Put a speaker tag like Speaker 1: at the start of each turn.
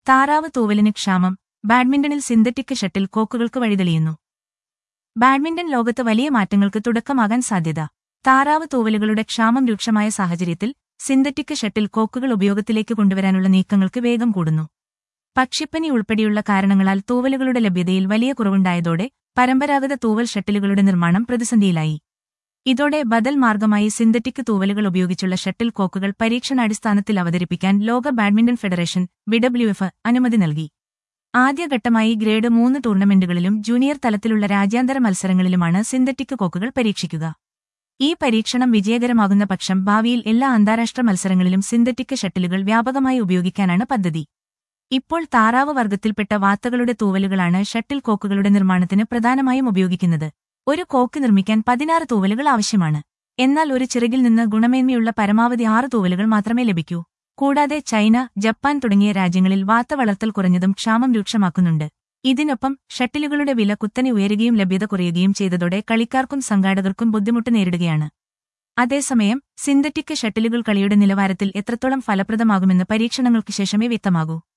Speaker 1: താറാവ് തൂവലിന് ക്ഷാമം ബാഡ്മിന്റണിൽ സിന്തറ്റിക് ഷട്ടിൽ കോക്കുകൾക്ക് വഴിതെളിയുന്നു ബാഡ്മിന്റൺ ലോകത്ത് വലിയ മാറ്റങ്ങൾക്ക് തുടക്കമാകാൻ സാധ്യത താറാവ് തൂവലുകളുടെ ക്ഷാമം രൂക്ഷമായ സാഹചര്യത്തിൽ സിന്തറ്റിക് ഷട്ടിൽ കോക്കുകൾ ഉപയോഗത്തിലേക്ക് കൊണ്ടുവരാനുള്ള നീക്കങ്ങൾക്ക് വേഗം കൂടുന്നു പക്ഷിപ്പനി ഉൾപ്പെടെയുള്ള കാരണങ്ങളാൽ തൂവലുകളുടെ ലഭ്യതയിൽ വലിയ കുറവുണ്ടായതോടെ പരമ്പരാഗത തൂവൽ ഷട്ടിലുകളുടെ നിർമ്മാണം പ്രതിസന്ധിയിലായി ഇതോടെ ബദൽ മാർഗമായി സിന്തറ്റിക് തൂവലുകൾ ഉപയോഗിച്ചുള്ള ഷട്ടിൽ കോക്കുകൾ പരീക്ഷണാടിസ്ഥാനത്തിൽ അവതരിപ്പിക്കാൻ ലോക ബാഡ്മിന്റൺ ഫെഡറേഷൻ ബിഡബ്ല്യുഎഫ് അനുമതി നൽകി ആദ്യഘട്ടമായി ഗ്രേഡ് മൂന്ന് ടൂർണമെന്റുകളിലും ജൂനിയർ തലത്തിലുള്ള രാജ്യാന്തര മത്സരങ്ങളിലുമാണ് സിന്തറ്റിക് കോക്കുകൾ പരീക്ഷിക്കുക ഈ പരീക്ഷണം വിജയകരമാകുന്ന പക്ഷം ഭാവിയിൽ എല്ലാ അന്താരാഷ്ട്ര മത്സരങ്ങളിലും സിന്തറ്റിക് ഷട്ടിലുകൾ വ്യാപകമായി ഉപയോഗിക്കാനാണ് പദ്ധതി ഇപ്പോൾ താറാവ് വർഗത്തിൽപ്പെട്ട വാത്തകളുടെ തൂവലുകളാണ് ഷട്ടിൽ കോക്കുകളുടെ നിർമ്മാണത്തിന് പ്രധാനമായും ഉപയോഗിക്കുന്നത് ഒരു കോക്ക് നിർമ്മിക്കാൻ പതിനാറ് തൂവലുകൾ ആവശ്യമാണ് എന്നാൽ ഒരു ചിറകിൽ നിന്ന് ഗുണമേന്മയുള്ള പരമാവധി ആറ് തൂവലുകൾ മാത്രമേ ലഭിക്കൂ കൂടാതെ ചൈന ജപ്പാൻ തുടങ്ങിയ രാജ്യങ്ങളിൽ വാത്ത വളർത്തൽ കുറഞ്ഞതും ക്ഷാമം രൂക്ഷമാക്കുന്നുണ്ട് ഇതിനൊപ്പം ഷട്ടിലുകളുടെ വില കുത്തനെ ഉയരുകയും ലഭ്യത കുറയുകയും ചെയ്തതോടെ കളിക്കാർക്കും സംഘാടകർക്കും ബുദ്ധിമുട്ട് നേരിടുകയാണ് അതേസമയം സിന്തറ്റിക് ഷട്ടിലുകൾ കളിയുടെ നിലവാരത്തിൽ എത്രത്തോളം ഫലപ്രദമാകുമെന്ന് പരീക്ഷണങ്ങൾക്ക് ശേഷമേ വ്യക്തമാകൂ